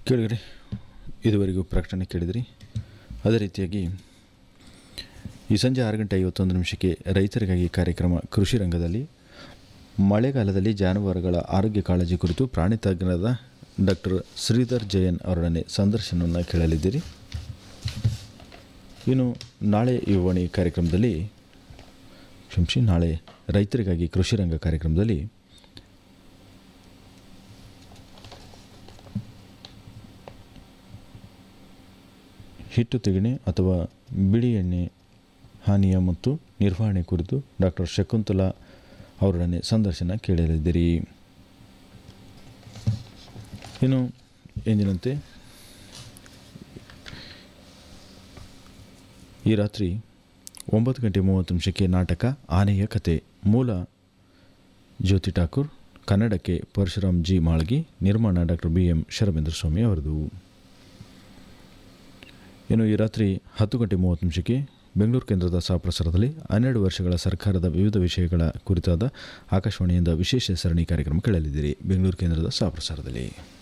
ಕೇಳಿದ್ರಿ ಇದುವರೆಗೂ ಪ್ರಕಟಣೆ ಕೇಳಿದ್ರಿ ಅದೇ ರೀತಿಯಾಗಿ ಈ ಸಂಜೆ ಆರು ಗಂಟೆ ಐವತ್ತೊಂದು ನಿಮಿಷಕ್ಕೆ ರೈತರಿಗಾಗಿ ಕಾರ್ಯಕ್ರಮ ಕೃಷಿ ರಂಗದಲ್ಲಿ ಮಳೆಗಾಲದಲ್ಲಿ ಜಾನುವಾರುಗಳ ಆರೋಗ್ಯ ಕಾಳಜಿ ಕುರಿತು ಪ್ರಾಣಿ ತಜ್ಞರಾದ ಡಾಕ್ಟರ್ ಶ್ರೀಧರ್ ಜಯನ್ ಅವರೊಡನೆ ಸಂದರ್ಶನವನ್ನು ಕೇಳಲಿದ್ದೀರಿ ಇನ್ನು ನಾಳೆ ಯುವವಾಣಿ ಕಾರ್ಯಕ್ರಮದಲ್ಲಿ ಕ್ಷಮಿಸಿ ನಾಳೆ ರೈತರಿಗಾಗಿ ಕೃಷಿ ರಂಗ ಕಾರ್ಯಕ್ರಮದಲ್ಲಿ ಹಿಟ್ಟು ತೆಗೆಣೆ ಅಥವಾ ಬಿಳಿ ಎಣ್ಣೆ ಹಾನಿಯ ಮತ್ತು ನಿರ್ವಹಣೆ ಕುರಿತು ಡಾಕ್ಟರ್ ಶಕುಂತಲಾ ಅವರೊಡನೆ ಸಂದರ್ಶನ ಕೇಳಲಿದ್ದೀರಿ ಇನ್ನು ಎಂದಿನಂತೆ ಈ ರಾತ್ರಿ ಒಂಬತ್ತು ಗಂಟೆ ಮೂವತ್ತು ನಿಮಿಷಕ್ಕೆ ನಾಟಕ ಆನೆಯ ಕತೆ ಮೂಲ ಜ್ಯೋತಿ ಠಾಕೂರ್ ಕನ್ನಡಕ್ಕೆ ಪರಶುರಾಮ್ ಜಿ ಮಾಳ್ಗಿ ನಿರ್ಮಾಣ doctor B M Sharabendra Swami ಅವರದು ಇನ್ನು ಈ ರಾತ್ರಿ ಹತ್ತು ಗಂಟೆ ಮೂವತ್ತು ನಿಮಿಷಕ್ಕೆ ಬೆಂಗಳೂರು ಕೇಂದ್ರದ ಸಹಪ್ರಸಾರದಲ್ಲಿ ಹನ್ನೆರಡು ವರ್ಷಗಳ ಸರ್ಕಾರದ ವಿವಿಧ ವಿಷಯಗಳ ಕುರಿತಾದ ಆಕಾಶವಾಣಿಯಿಂದ ವಿಶೇಷ ಸರಣಿ ಕಾರ್ಯಕ್ರಮ ಕೇಳಲಿದ್ದೀರಿ ಬೆಂಗಳೂರು ಕೇಂದ್ರದ ಸಹಪ್ರಸಾರದಲ್ಲಿ